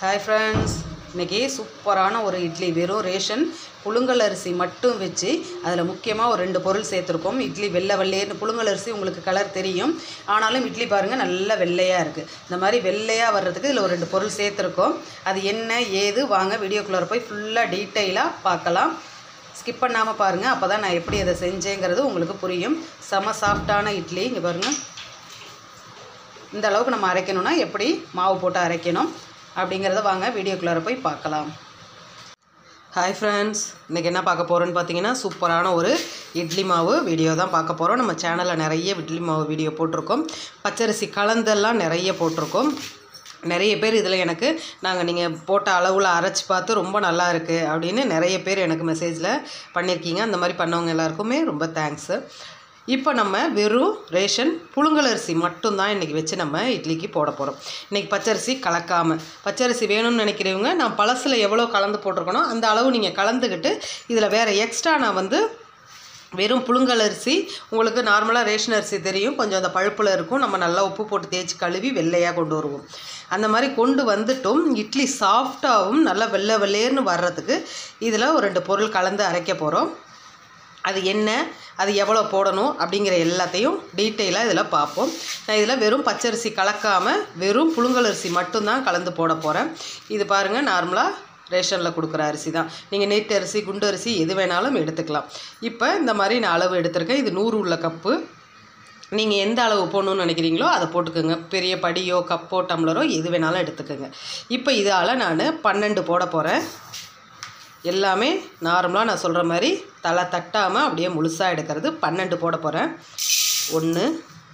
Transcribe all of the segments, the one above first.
Hi friends இன்றைக்கி சூப்பரான ஒரு இட்லி வெறும் ரேஷன் புழுங்கல் அரிசி மட்டும் வச்சு அதில் முக்கியமாக ஒரு ரெண்டு பொருள் சேர்த்துருக்கோம் இட்லி வெள்ளை வெள்ளையர்னு புழுங்கல் அரிசி உங்களுக்கு கலர் தெரியும் ஆனாலும் இட்லி பாருங்கள் நல்ல வெள்ளையாக இருக்குது இந்த மாதிரி வெள்ளையாக வர்றதுக்கு இதில் ஒரு ரெண்டு பொருள் சேர்த்துருக்கோம் அது என்ன ஏது வாங்க வீடியோக்குள்ளே போய் ஃபுல்லாக டீட்டெயிலாக பார்க்கலாம் ஸ்கிப் பண்ணாமல் பாருங்கள் அப்போ தான் நான் எப்படி அதை செஞ்சேங்கிறது உங்களுக்கு புரியும் செம சாஃப்டான இட்லி இங்கே பாருங்கள் இந்த அளவுக்கு நம்ம அரைக்கணும்னா எப்படி மாவு போட்டு அரைக்கணும் அப்படிங்கிறத வாங்க வீடியோக்குள்ளார போய் பார்க்கலாம் ஹாய் ஃப்ரெண்ட்ஸ் இன்றைக்கி என்ன பார்க்க போகிறோன்னு பார்த்தீங்கன்னா சூப்பரான ஒரு இட்லி மாவு வீடியோ தான் பார்க்க போகிறோம் நம்ம சேனலில் நிறைய இட்லி மாவு வீடியோ போட்டிருக்கோம் பச்சரிசி கலந்தெல்லாம் நிறைய போட்டிருக்கோம் நிறைய பேர் இதில் எனக்கு நாங்கள் நீங்கள் போட்ட அளவில் அரைச்சி பார்த்து ரொம்ப நல்லா இருக்குது அப்படின்னு நிறைய பேர் எனக்கு மெசேஜில் பண்ணியிருக்கீங்க அந்த மாதிரி பண்ணவங்க எல்லாருக்குமே ரொம்ப தேங்க்ஸு இப்போ நம்ம வெறும் ரேஷன் புழுங்கலரிசி மட்டும்தான் இன்றைக்கி வச்சு நம்ம இட்லிக்கு போட போகிறோம் இன்றைக்கி பச்சரிசி கலக்காமல் பச்சரிசி வேணும்னு நினைக்கிறவங்க நான் பழசில் எவ்வளோ கலந்து போட்டிருக்கணும் அந்த அளவு நீங்கள் கலந்துக்கிட்டு இதில் வேறு எக்ஸ்ட்ரா நான் வந்து வெறும் புழுங்கல் அரிசி உங்களுக்கு நார்மலாக ரேஷன் அரிசி தெரியும் கொஞ்சம் அந்த பழுப்பில் இருக்கும் நம்ம நல்லா உப்பு போட்டு தேய்ச்சி கழுவி வெள்ளையாக கொண்டு வருவோம் அந்த மாதிரி கொண்டு வந்துட்டும் இட்லி சாஃப்டாகவும் நல்லா வெள்ளை வெள்ளேர்னு வர்றதுக்கு இதில் ஒரு ரெண்டு பொருள் கலந்து அரைக்க போகிறோம் அது என்ன அது எவ்வளோ போடணும் அப்படிங்கிற எல்லாத்தையும் டீட்டெயிலாக இதில் பார்ப்போம் நான் இதில் வெறும் பச்சரிசி கலக்காமல் வெறும் புழுங்கல் அரிசி மட்டும்தான் கலந்து போட போகிறேன் இது பாருங்கள் நார்மலாக ரேஷனில் கொடுக்குற அரிசி தான் நீங்கள் நீட்டு அரிசி குண்டு அரிசி எது வேணாலும் எடுத்துக்கலாம் இப்போ இந்த மாதிரி நான் அளவு எடுத்திருக்கேன் இது நூறு உள்ள கப்பு நீங்கள் எந்த அளவு போடணும்னு நினைக்கிறீங்களோ அதை போட்டுக்கோங்க பெரிய படியோ கப்போ டம்ளரோ எது வேணாலும் எடுத்துக்கோங்க இப்போ இதால் நான் பன்னெண்டு போட போகிறேன் எல்லாமே நார்மலாக நான் சொல்கிற மாதிரி தலை தட்டாமல் அப்படியே முழுசாக எடுக்கிறது பன்னெண்டு போட போகிறேன் ஒன்று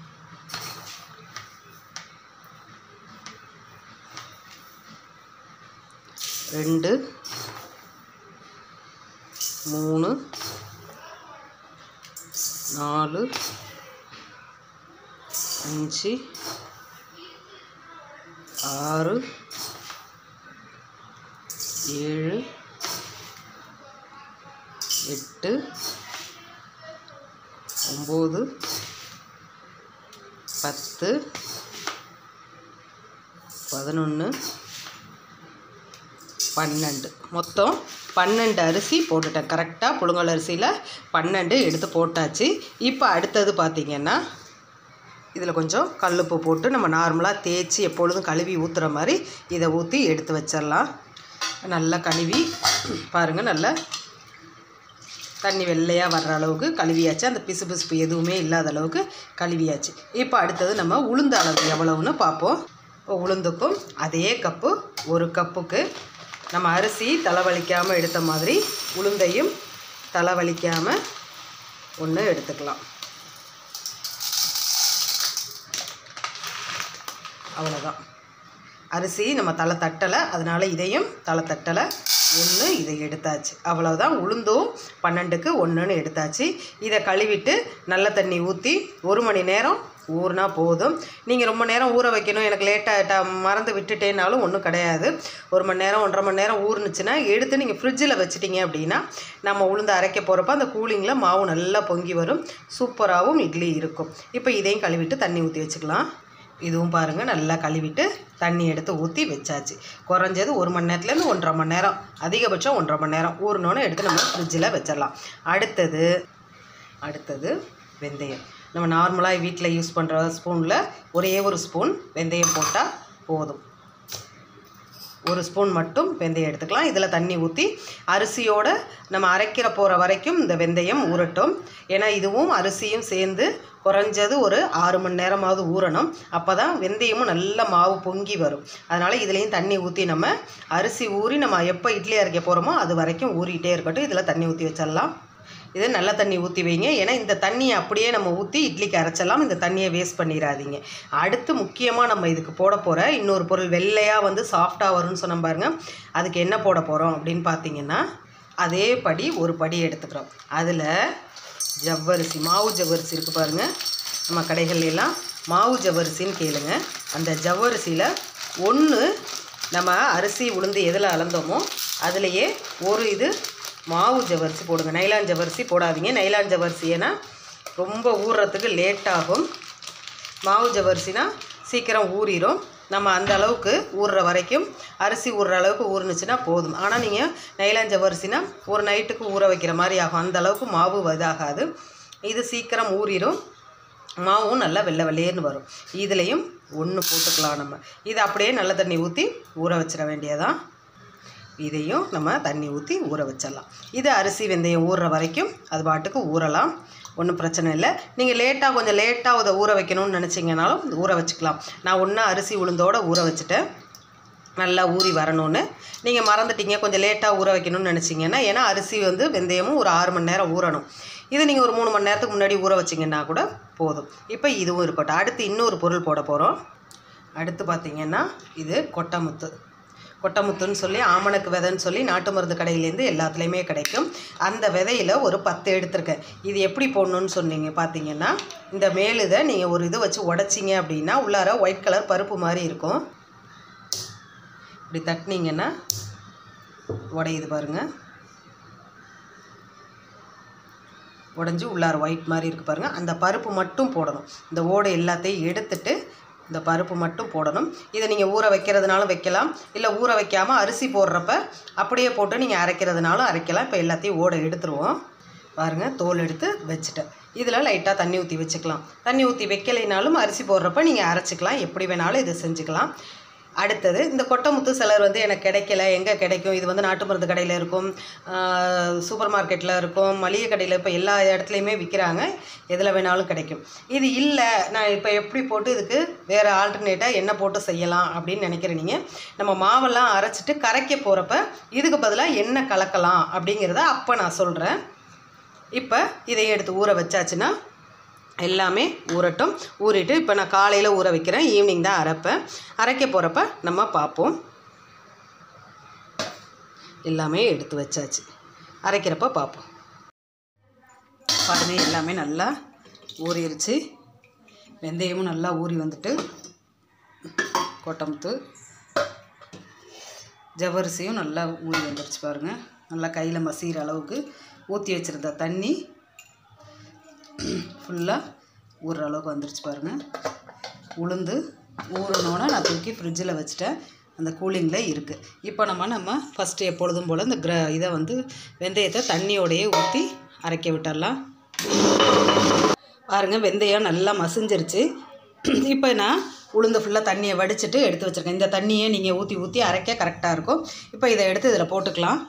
ரெண்டு மூணு நாலு அஞ்சு ஆறு ஏழு எட்டு ஒம்பது பத்து பதினொன்று பன்னெண்டு மொத்தம் பன்னெண்டு அரிசி போட்டுட்டேன் கரெக்டாக புழுங்கல் அரிசியில் பன்னெண்டு எடுத்து போட்டாச்சு இப்போ அடுத்தது பார்த்திங்கன்னா இதில் கொஞ்சம் கல்லுப்பு போட்டு நம்ம நார்மலாக தேய்ச்சி எப்பொழுதும் கழுவி ஊற்றுற மாதிரி இதை ஊற்றி எடுத்து வச்சிடலாம் நல்லா கழுவி பாருங்கள் நல்லா தண்ணி வெள்ளையாக வர்ற அளவுக்கு கழுவியாச்சு அந்த பிசு பிசுப்பு எதுவுமே இல்லாத அளவுக்கு கழுவியாச்சு இப்போ அடுத்தது நம்ம உளுந்த அளவு எவ்வளவுன்னு பார்ப்போம் இப்போ உளுந்துக்கும் அதே கப்பு ஒரு கப்புக்கு நம்ம அரிசி தலைவலிக்காமல் எடுத்த மாதிரி உளுந்தையும் தலைவலிக்காமல் ஒன்று எடுத்துக்கலாம் அவ்வளோதான் அரிசி நம்ம தலை தட்டலை அதனால் இதையும் தலை தட்டலை ஒன்று இதை எடுத்தாச்சு அவ்வளோதான் உளுந்தும் பன்னெண்டுக்கு ஒன்றுன்னு எடுத்தாச்சு இதை கழுவிட்டு நல்ல தண்ணி ஊற்றி ஒரு மணி நேரம் ஊறினா போதும் நீங்கள் ரொம்ப நேரம் ஊற வைக்கணும் எனக்கு லேட்டாக மறந்து விட்டுட்டேனாலும் ஒன்றும் கிடையாது ஒரு மணி நேரம் ஒன்றரை மணி நேரம் ஊறுனுச்சுன்னா எடுத்து நீங்கள் ஃப்ரிட்ஜில் வச்சிட்டிங்க அப்படின்னா நம்ம உளுந்து அரைக்க போகிறப்ப அந்த கூலிங்கில் மாவு நல்லா பொங்கி வரும் சூப்பராகவும் இட்லி இருக்கும் இப்போ இதையும் கழுவிட்டு தண்ணி ஊற்றி வச்சுக்கலாம் இதுவும் பாருங்கள் நல்லா கழுவிட்டு தண்ணி எடுத்து ஊற்றி வச்சாச்சு குறைஞ்சது ஒரு மணி நேரத்துலேருந்து ஒன்றரை மணி நேரம் அதிகபட்சம் ஒன்றரை மணி நேரம் ஊறினோன்னு எடுத்து நம்ம ஃப்ரிட்ஜில் வச்சிடலாம் அடுத்தது அடுத்தது வெந்தயம் நம்ம நார்மலாக வீட்டில் யூஸ் பண்ணுற ஸ்பூனில் ஒரே ஒரு ஸ்பூன் வெந்தயம் போட்டால் போதும் ஒரு ஸ்பூன் மட்டும் வெந்தயம் எடுத்துக்கலாம் இதில் தண்ணி ஊற்றி அரிசியோடு நம்ம அரைக்கிற போகிற வரைக்கும் இந்த வெந்தயம் ஊறட்டும் ஏன்னா இதுவும் அரிசியும் சேர்ந்து குறைஞ்சது ஒரு ஆறு மணி நேரமாவது ஊறணும் அப்போ தான் வெந்தயமும் நல்ல மாவு பொங்கி வரும் அதனால் இதுலேயும் தண்ணி ஊற்றி நம்ம அரிசி ஊறி நம்ம எப்போ இட்லி அரைக்க போகிறோமோ அது வரைக்கும் ஊறிட்டே இருக்கட்டும் இதில் தண்ணி ஊற்றி வச்சிடலாம் இது நல்ல தண்ணி ஊற்றி வைங்க ஏன்னா இந்த தண்ணியை அப்படியே நம்ம ஊற்றி இட்லிக்கு அரைச்சலாம் இந்த தண்ணியை வேஸ்ட் பண்ணிடாதீங்க அடுத்து முக்கியமாக நம்ம இதுக்கு போட போகிற இன்னொரு பொருள் வெள்ளையாக வந்து சாஃப்டாக வரும்னு சொன்ன பாருங்க அதுக்கு என்ன போட போகிறோம் அப்படின்னு பார்த்தீங்கன்னா அதே படி ஒரு படி எடுத்துக்கிறோம் அதில் ஜவ்வரிசி மாவு ஜவ்வரிசி இருக்குது பாருங்கள் நம்ம கடைகள்ல எல்லாம் மாவு ஜவ்வரிசின்னு கேளுங்க அந்த ஜவ்வரிசியில் ஒன்று நம்ம அரிசி உளுந்து எதில் அளந்தோமோ அதுலேயே ஒரு இது மாவு ஜவ்வரிசி போடுங்க நைலான் ஜவ்வரிசி போடாதீங்க நைலான் ஜவ்வரிசி ஏன்னா ரொம்ப ஊறுறதுக்கு லேட் ஆகும் மாவு ஜவ்வரிசினா சீக்கிரம் ஊறிடும் நம்ம அந்த அளவுக்கு ஊறுற வரைக்கும் அரிசி ஊறுற அளவுக்கு ஊறுனுச்சுன்னா போதும் ஆனால் நீங்கள் நைலான் ஜவ்வரிசினா ஒரு நைட்டுக்கு ஊற வைக்கிற மாதிரி ஆகும் அந்த அளவுக்கு மாவு இதாகாது இது சீக்கிரம் ஊறிடும் மாவும் நல்லா வெள்ளை வெள்ளையர்னு வரும் இதுலேயும் ஒன்று போட்டுக்கலாம் நம்ம இதை அப்படியே நல்ல தண்ணி ஊற்றி ஊற வச்சிட வேண்டியதான் இதையும் நம்ம தண்ணி ஊற்றி ஊற வச்சிடலாம் இது அரிசி வெந்தயம் ஊறுற வரைக்கும் அது பாட்டுக்கு ஊறலாம் ஒன்றும் பிரச்சனை இல்லை நீங்கள் லேட்டாக கொஞ்சம் லேட்டாக அதை ஊற வைக்கணும்னு நினச்சிங்கனாலும் ஊற வச்சுக்கலாம் நான் ஒன்றா அரிசி உளுந்தோடு ஊற வச்சுட்டேன் நல்லா ஊறி வரணும்னு நீங்கள் மறந்துட்டீங்க கொஞ்சம் லேட்டாக ஊற வைக்கணும்னு நினச்சிங்கன்னா ஏன்னா அரிசி வந்து வெந்தயமும் ஒரு ஆறு மணி நேரம் ஊறணும் இது நீங்கள் ஒரு மூணு மணி நேரத்துக்கு முன்னாடி ஊற வச்சிங்கன்னா கூட போதும் இப்போ இதுவும் இருக்கட்டும் அடுத்து இன்னொரு பொருள் போட போகிறோம் அடுத்து பார்த்திங்கன்னா இது கொட்டமுத்து கொட்டமுத்துன்னு சொல்லி ஆமணக்கு விதைன்னு சொல்லி நாட்டு மருந்து கடையிலேருந்து எல்லாத்துலேயுமே கிடைக்கும் அந்த விதையில் ஒரு பத்து எடுத்திருக்கேன் இது எப்படி போடணும்னு சொன்னீங்க பார்த்தீங்கன்னா இந்த மேலுதை நீங்கள் ஒரு இது வச்சு உடச்சிங்க அப்படின்னா உள்ளார ஒயிட் கலர் பருப்பு மாதிரி இருக்கும் இப்படி தட்டினீங்கன்னா உடையுது பாருங்கள் உடஞ்சி உள்ளார ஒயிட் மாதிரி இருக்குது பாருங்கள் அந்த பருப்பு மட்டும் போடணும் இந்த ஓடை எல்லாத்தையும் எடுத்துட்டு இந்த பருப்பு மட்டும் போடணும் இதை நீங்கள் ஊற வைக்கிறதுனாலும் வைக்கலாம் இல்லை ஊற வைக்காமல் அரிசி போடுறப்ப அப்படியே போட்டு நீங்கள் அரைக்கிறதுனாலும் அரைக்கலாம் இப்போ எல்லாத்தையும் ஓடை எடுத்துருவோம் பாருங்கள் தோல் எடுத்து வச்சுட்டேன் இதில் லைட்டாக தண்ணி ஊற்றி வச்சுக்கலாம் தண்ணி ஊற்றி வைக்கலைனாலும் அரிசி போடுறப்ப நீங்கள் அரைச்சிக்கலாம் எப்படி வேணாலும் இதை செஞ்சுக்கலாம் அடுத்தது இந்த கொட்டைமுத்து சிலர் வந்து எனக்கு கிடைக்கல எங்கே கிடைக்கும் இது வந்து நாட்டு மருந்து கடையில் இருக்கும் சூப்பர் மார்க்கெட்டில் இருக்கும் மளிகை கடையில் இப்போ எல்லா இடத்துலையுமே விற்கிறாங்க எதில் வேணாலும் கிடைக்கும் இது இல்லை நான் இப்போ எப்படி போட்டு இதுக்கு வேறு ஆல்டர்னேட்டாக என்ன போட்டு செய்யலாம் அப்படின்னு நினைக்கிறேன் நீங்கள் நம்ம மாவெல்லாம் அரைச்சிட்டு கரைக்க போகிறப்ப இதுக்கு பதிலாக என்ன கலக்கலாம் அப்படிங்கிறத அப்போ நான் சொல்கிறேன் இப்போ இதை எடுத்து ஊற வச்சாச்சுன்னா எல்லாமே ஊறட்டும் ஊறிட்டு இப்போ நான் காலையில் ஊற வைக்கிறேன் ஈவினிங் தான் அரைப்பேன் அரைக்க போகிறப்ப நம்ம பார்ப்போம் எல்லாமே எடுத்து வச்சாச்சு அரைக்கிறப்ப பார்ப்போம் பாருங்க எல்லாமே நல்லா ஊறிடுச்சு வெந்தயமும் நல்லா ஊறி வந்துட்டு கொட்டமுத்து ஜவ்வரிசியும் நல்லா ஊறி வந்துருச்சு பாருங்கள் நல்லா கையில் மசிகிற அளவுக்கு ஊற்றி வச்சுருந்த தண்ணி ஃபுல்லாக ஊறுற அளவுக்கு வந்துருச்சு பாருங்கள் உளுந்து ஊறினோன்னே நான் தூக்கி ஃப்ரிட்ஜில் வச்சுட்டேன் அந்த கூலிங்கில் இருக்குது இப்போ நம்ம நம்ம ஃபஸ்ட்டு எப்பொழுதும் போல் இந்த கிர இதை வந்து வெந்தயத்தை தண்ணியோடையே ஊற்றி அரைக்க விட்டுடலாம் பாருங்கள் வெந்தயம் நல்லா மசிஞ்சிருச்சு இப்போ நான் உளுந்து ஃபுல்லாக தண்ணியை வடிச்சிட்டு எடுத்து வச்சுருக்கேன் இந்த தண்ணியை நீங்கள் ஊற்றி ஊற்றி அரைக்க கரெக்டாக இருக்கும் இப்போ இதை எடுத்து இதில் போட்டுக்கலாம்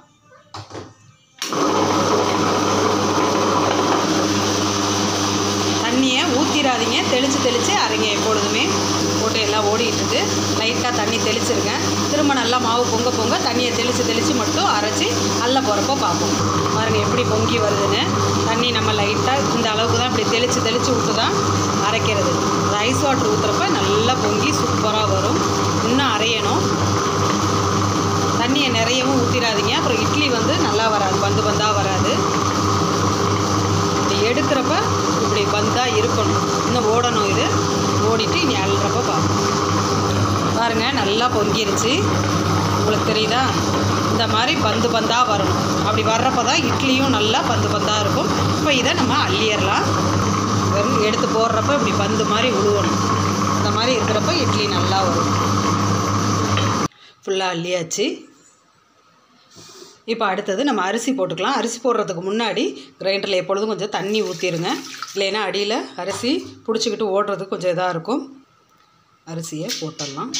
தண்ணியை ஊற்றிடாதீங்க தெளித்து தெளித்து அரைங்க எப்பொழுதுமே போட்டு எல்லாம் ஓடிட்டு இருக்கு லைட்டாக தண்ணி தெளிச்சிருங்க திரும்ப நல்லா மாவு பொங்க பொங்க தண்ணியை தெளித்து தெளித்து மட்டும் அரைச்சி அல்ல போகிறப்போ பார்ப்போம் பாருங்கள் எப்படி பொங்கி வருதுன்னு தண்ணி நம்ம லைட்டாக இந்த அளவுக்கு தான் இப்படி தெளித்து தெளித்து விட்டு தான் அரைக்கிறது அது ஐஸ் வாட்டர் ஊற்றுறப்ப நல்லா பொங்கி சூப்பராக வரும் இன்னும் அரையணும் தண்ணியை நிறையவும் ஊற்றிடாதீங்க அப்புறம் இட்லி வந்து நல்லா வராது பந்து பந்தாக வராது இப்படி எடுக்கிறப்ப இப்படி பந்தாக இருக்கணும் இன்னும் ஓடணும் இது ஓடிட்டு இனி அள்ளுறப்ப பார்ப்போம் பாருங்கள் நல்லா பொங்கிருச்சு உங்களுக்கு தெரியுதா இந்த மாதிரி பந்து பந்தாக வரணும் அப்படி வர்றப்ப தான் இட்லியும் நல்லா பந்து பந்தாக இருக்கும் இப்போ இதை நம்ம அள்ளிடலாம் வெறும் எடுத்து போடுறப்ப இப்படி பந்து மாதிரி உழுவணும் இந்த மாதிரி இருக்கிறப்ப இட்லி நல்லா வரும் ஃபுல்லாக அள்ளியாச்சு இப்போ அடுத்தது நம்ம அரிசி போட்டுக்கலாம் அரிசி போடுறதுக்கு முன்னாடி கிரைண்டரில் எப்பொழுதும் கொஞ்சம் தண்ணி ஊற்றிடுங்க இல்லைன்னா அடியில் அரிசி பிடிச்சிக்கிட்டு ஓடுறதுக்கு கொஞ்சம் இதாக இருக்கும் அரிசியை போட்டுடலாம்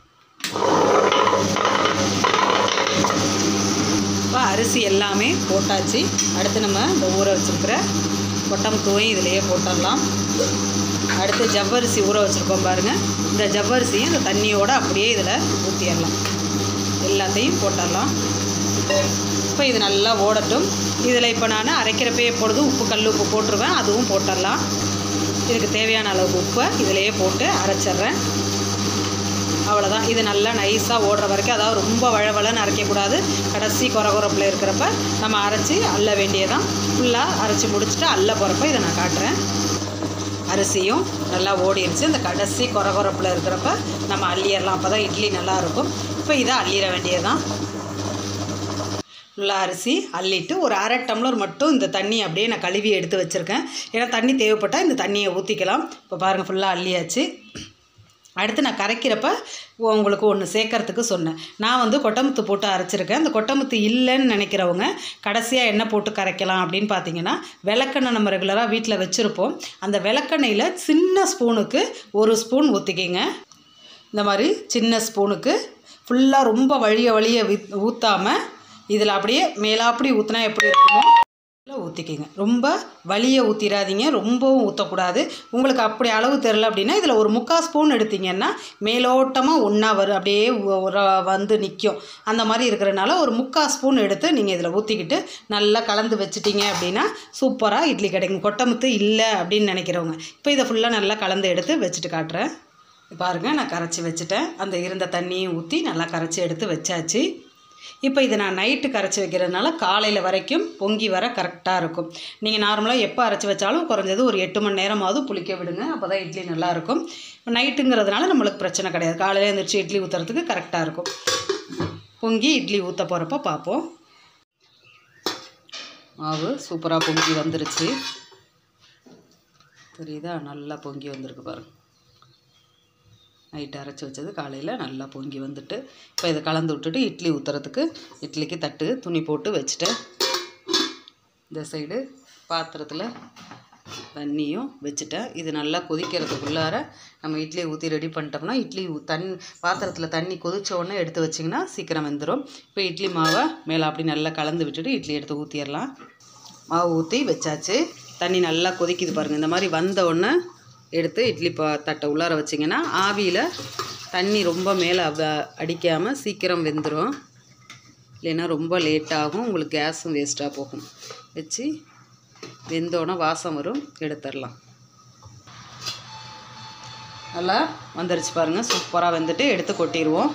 இப்போ அரிசி எல்லாமே போட்டாச்சு அடுத்து நம்ம இந்த ஊற வச்சுருக்கிற கொட்டமுத்துவையும் இதிலையே போட்டுடலாம் அடுத்து ஜவ்வரிசி ஊற வச்சுருக்கோம் பாருங்கள் இந்த ஜவ்வரிசியும் இந்த தண்ணியோடு அப்படியே இதில் ஊற்றிடலாம் எல்லாத்தையும் போட்டுடலாம் இப்போ இது நல்லா ஓடட்டும் இதில் இப்போ நான் அரைக்கிறப்பே எப்பொழுதும் உப்பு கல் உப்பு போட்டுருவேன் அதுவும் போட்டுடலாம் இதுக்கு தேவையான அளவுக்கு உப்பை இதிலையே போட்டு அரைச்சிட்றேன் அவ்வளோதான் இது நல்லா நைஸாக ஓடுற வரைக்கும் அதாவது ரொம்ப வழவழன்னு அரைக்கக்கூடாது கடைசி குறகுறப்பில் இருக்கிறப்ப நம்ம அரைச்சி அள்ள வேண்டியதான் ஃபுல்லாக அரைச்சி முடிச்சுட்டு அள்ள போகிறப்ப இதை நான் காட்டுறேன் அரிசியும் நல்லா ஓடிடுச்சு இந்த கடைசி குறகுறப்பில் இருக்கிறப்ப நம்ம அள்ளிடலாம் அப்போ தான் இட்லி நல்லா இருக்கும் இப்போ இதை அள்ளிட வேண்டியதுதான் ஃபுல்லாக அரிசி அள்ளிட்டு ஒரு அரை டம்ளர் மட்டும் இந்த தண்ணி அப்படியே நான் கழுவி எடுத்து வச்சுருக்கேன் ஏன்னா தண்ணி தேவைப்பட்டால் இந்த தண்ணியை ஊற்றிக்கலாம் இப்போ பாருங்கள் ஃபுல்லாக அள்ளியாச்சு அடுத்து நான் கரைக்கிறப்ப உங்களுக்கு ஒன்று சேர்க்கறதுக்கு சொன்னேன் நான் வந்து கொட்டமுத்து போட்டு அரைச்சிருக்கேன் அந்த கொட்டமுத்து இல்லைன்னு நினைக்கிறவங்க கடைசியாக என்ன போட்டு கரைக்கலாம் அப்படின்னு பார்த்தீங்கன்னா விளக்கெண்ணெய் நம்ம ரெகுலராக வீட்டில் வச்சுருப்போம் அந்த விளக்கெண்ணெயில் சின்ன ஸ்பூனுக்கு ஒரு ஸ்பூன் ஊற்றிக்கிங்க இந்த மாதிரி சின்ன ஸ்பூனுக்கு ஃபுல்லாக ரொம்ப வழிய வழிய வித் ஊற்றாமல் இதில் அப்படியே மேலாப்படி ஊற்றினா எப்படி இருக்குமோ அதில் ஊற்றிக்கிங்க ரொம்ப வலியை ஊற்றிடாதீங்க ரொம்பவும் ஊற்றக்கூடாது உங்களுக்கு அப்படி அளவு தெரில அப்படின்னா இதில் ஒரு முக்கால் ஸ்பூன் எடுத்தீங்கன்னா மேலோட்டமாக ஒன்றா வரும் அப்படியே ஒ- ஒரு வந்து நிற்கும் அந்த மாதிரி இருக்கிறனால ஒரு முக்கால் ஸ்பூன் எடுத்து நீங்கள் இதில் ஊற்றிக்கிட்டு நல்லா கலந்து வச்சிட்டீங்க அப்படின்னா சூப்பராக இட்லி கிடைக்கும் கொட்டமுத்து இல்லை அப்படின்னு நினைக்கிறவங்க இப்போ இதை ஃபுல்லாக நல்லா கலந்து எடுத்து வச்சுட்டு காட்டுறேன் பாருங்கள் நான் கரைச்சி வச்சுட்டேன் அந்த இருந்த தண்ணியும் ஊற்றி நல்லா கரைச்சி எடுத்து வச்சாச்சு இப்போ இதை நான் நைட்டு கரைச்சி வைக்கிறதுனால காலையில் வரைக்கும் பொங்கி வர கரெக்டாக இருக்கும் நீங்கள் நார்மலாக எப்போ அரைச்சி வச்சாலும் குறைஞ்சது ஒரு எட்டு மணி நேரமாவது புளிக்க விடுங்க அப்போ தான் இட்லி நல்லாயிருக்கும் நைட்டுங்கிறதுனால நம்மளுக்கு பிரச்சனை கிடையாது காலையில் எழுந்திரிச்சு இட்லி ஊற்றுறதுக்கு கரெக்டாக இருக்கும் பொங்கி இட்லி ஊற்ற போகிறப்ப பார்ப்போம் மாவு சூப்பராக பொங்கி வந்துருச்சு தெரியுதா நல்லா பொங்கி வந்திருக்கு பாருங்க நைட்டு அரைச்சி வச்சது காலையில் நல்லா பொங்கி வந்துட்டு இப்போ இதை கலந்து விட்டுட்டு இட்லி ஊற்றுறதுக்கு இட்லிக்கு தட்டு துணி போட்டு வச்சுட்டேன் இந்த சைடு பாத்திரத்தில் தண்ணியும் வச்சுட்டேன் இது நல்லா கொதிக்கிறதுக்குள்ளார நம்ம இட்லி ஊற்றி ரெடி பண்ணிட்டோம்னா இட்லி ஊ- தண் பாத்திரத்தில் தண்ணி கொதிச்ச உடனே எடுத்து வச்சிங்கன்னா சீக்கிரம் வெந்துடும் இப்போ இட்லி மாவை மேலே அப்படி நல்லா கலந்து விட்டுட்டு இட்லி எடுத்து ஊற்றிடலாம் மாவு ஊற்றி வச்சாச்சு தண்ணி நல்லா கொதிக்குது பாருங்கள் இந்த மாதிரி வந்த உடனே எடுத்து இட்லி பா தட்டை உள்ளார வச்சிங்கன்னா ஆவியில் தண்ணி ரொம்ப மேலே அடிக்காமல் சீக்கிரம் வெந்துடும் இல்லைன்னா ரொம்ப லேட் ஆகும் உங்களுக்கு கேஸும் வேஸ்ட்டாக போகும் வச்சு வெந்தோடனே வாசம் வரும் எடுத்துடலாம் நல்லா வந்துருச்சு பாருங்கள் சூப்பராக வெந்துட்டு எடுத்து கொட்டிடுவோம்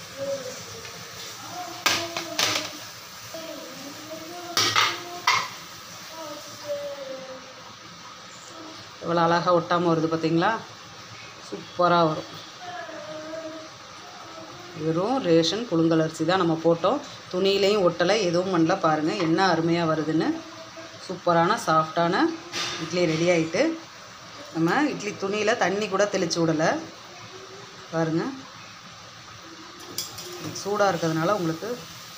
எவ்வளோ அழகாக ஒட்டாமல் வருது பார்த்தீங்களா சூப்பராக வரும் வெறும் ரேஷன் புழுங்கல் அரிசி தான் நம்ம போட்டோம் துணியிலையும் ஒட்டலை எதுவும் பண்ணல பாருங்கள் என்ன அருமையாக வருதுன்னு சூப்பரான சாஃப்டான இட்லி ரெடி ஆயிட்டு நம்ம இட்லி துணியில் தண்ணி கூட தெளித்து விடலை பாருங்கள் சூடாக இருக்கிறதுனால உங்களுக்கு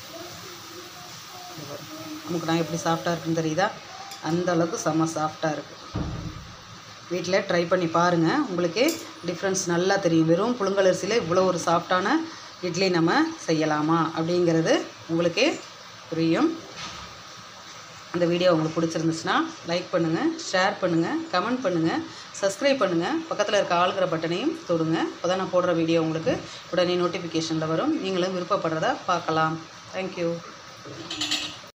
இங்க பாருங்க. நமக்கு நான் எப்படி சாஃப்டாக இருக்குன்னு தெரியுதா அந்த அளவுக்கு செம்ம சாஃப்டாக இருக்குது வீட்டில் ட்ரை பண்ணி பாருங்கள் உங்களுக்கே டிஃப்ரென்ஸ் நல்லா தெரியும் வெறும் புழுங்கல் அரிசியில் இவ்வளோ ஒரு சாஃப்டான இட்லி நம்ம செய்யலாமா அப்படிங்கிறது உங்களுக்கே புரியும் இந்த வீடியோ உங்களுக்கு பிடிச்சிருந்துச்சுன்னா லைக் பண்ணுங்கள் ஷேர் பண்ணுங்கள் கமெண்ட் பண்ணுங்கள் சப்ஸ்கிரைப் பண்ணுங்கள் பக்கத்தில் இருக்க ஆளுங்கிற பட்டனையும் தொடுங்க அப்போ தான் நான் போடுற வீடியோ உங்களுக்கு உடனே நோட்டிஃபிகேஷனில் வரும் நீங்களும் விருப்பப்படுறத பார்க்கலாம் தேங்க்யூ